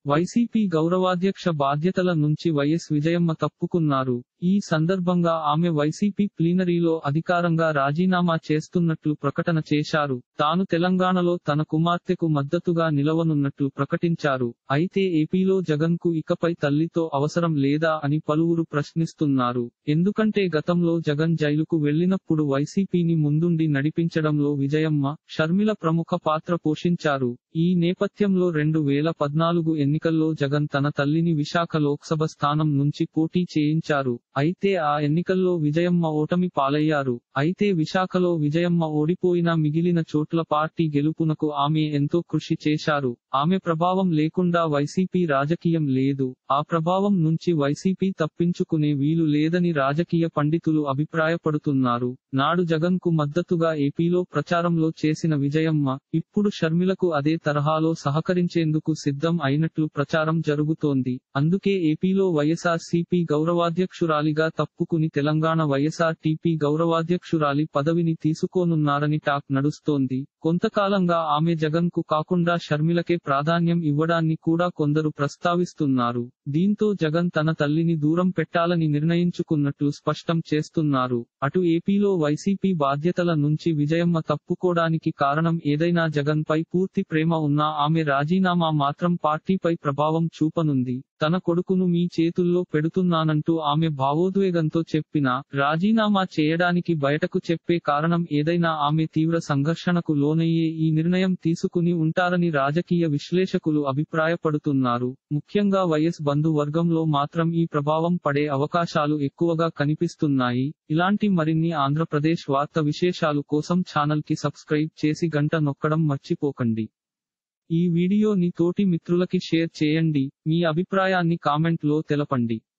YCP గౌరవాధ్యక్ష బాధ్యతల నుంచి YS Vijayamma తప్పుకున్నారు ఈ సందర్భంగా ఆమె వైసీపీ ప్లీనరీలో అధికారంగా రాజీనామా చేస్తున్నట్లు ప్రకటన చేశారు తాను తెలంగాణలో తన కుమార్తెకు మద్దతుగా నిలవనున్నట్లు ప్రకటించారు అయితే ఏపీలో జగన్ కు ఇకపై తల్లితో అవసరం లేదా అని పలువురు ప్రశ్నిస్తున్నారు ఎందుకంటే గతంలో జగన్ జైలుకు వెళ్లినప్పుడు వైసీపీని ముందుండి నడిపించడంలో విజయమ్మ షర్మిల ప్రముఖ పాత్ర పోషించారు ఈ నేపథ్యంలో రెండు వేల పద్నాలుగు ఎన్నికల్లో జగన్ తన తల్లిని విశాఖ లోక్సభ స్థానం నుంచి పోటీ చేయించారు అయితే ఆ ఎన్నికల్లో విజయమ్మ ఓటమి పాలయ్యారు అయితే విశాఖలో విజయమ్మ ఓడిపోయినా మిగిలిన చోట్ల పార్టీ గెలుపునకు ఆమె ఎంతో కృషి చేశారు ఆమె ప్రభావం లేకుండా వైసీపీ రాజకీయం లేదు ఆ ప్రభావం నుంచి వైసీపీ తప్పించుకునే వీలు లేదని రాజకీయ పండితులు అభిప్రాయపడుతున్నారు నాడు జగన్ కు మద్దతుగా ఏపీలో ప్రచారంలో చేసిన విజయమ్మ ఇప్పుడు షర్మిలకు అదే తరహాలో సహకరించేందుకు సిద్ధం అయినట్లు ప్రచారం జరుగుతోంది అందుకే ఏపీలో వైఎస్ఆర్ సిపి గౌరవాధ్యక్షురాలిగా తప్పుకుని తెలంగాణ వైఎస్ఆర్ టీపీ గౌరవాధ్యక్షురాలి పదవిని తీసుకోనున్నారని టాక్ నడుస్తోంది కొంతకాలంగా ఆమె జగన్ కు కాకుండా షర్మిలకే ప్రాధాన్యం ఇవ్వడాన్ని కూడా కొందరు ప్రస్తావిస్తున్నారు దీంతో జగన్ తన తల్లిని దూరం పెట్టాలని నిర్ణయించుకున్నట్లు స్పష్టం చేస్తున్నారు అటు ఏపీలో వైసీపీ బాధ్యతల నుంచి విజయమ్మ తప్పుకోవడానికి కారణం ఏదైనా జగన్ పై పూర్తి ప్రేమ ఉన్నా ఆమె రాజీనామా మాత్రం పార్టీపై ప్రభావం చూపనుంది తన కొడుకును మీ చేతుల్లో పెడుతున్నానంటూ ఆమె భావోద్వేగంతో చెప్పినా రాజీనామా చేయడానికి బయటకు చెప్పే కారణం ఏదైనా ఆమె తీవ్ర సంఘర్షణకు లోనయ్యే ఈ నిర్ణయం తీసుకుని ఉంటారని రాజకీయ విశ్లేషకులు అభిప్రాయపడుతున్నారు ముఖ్యంగా వైఎస్ బంధు వర్గంలో మాత్రం ఈ ప్రభావం పడే అవకాశాలు ఎక్కువగా కనిపిస్తున్నాయి ఇలాంటి మరిన్ని ఆంధ్రప్రదేశ్ వార్త విశేషాలు కోసం ఛానల్ కి సబ్స్క్రైబ్ చేసి గంట నొక్కడం మర్చిపోకండి ఈ వీడియోని తోటి మిత్రులకి షేర్ చేయండి మీ అభిప్రాయాన్ని కామెంట్ లో తెలపండి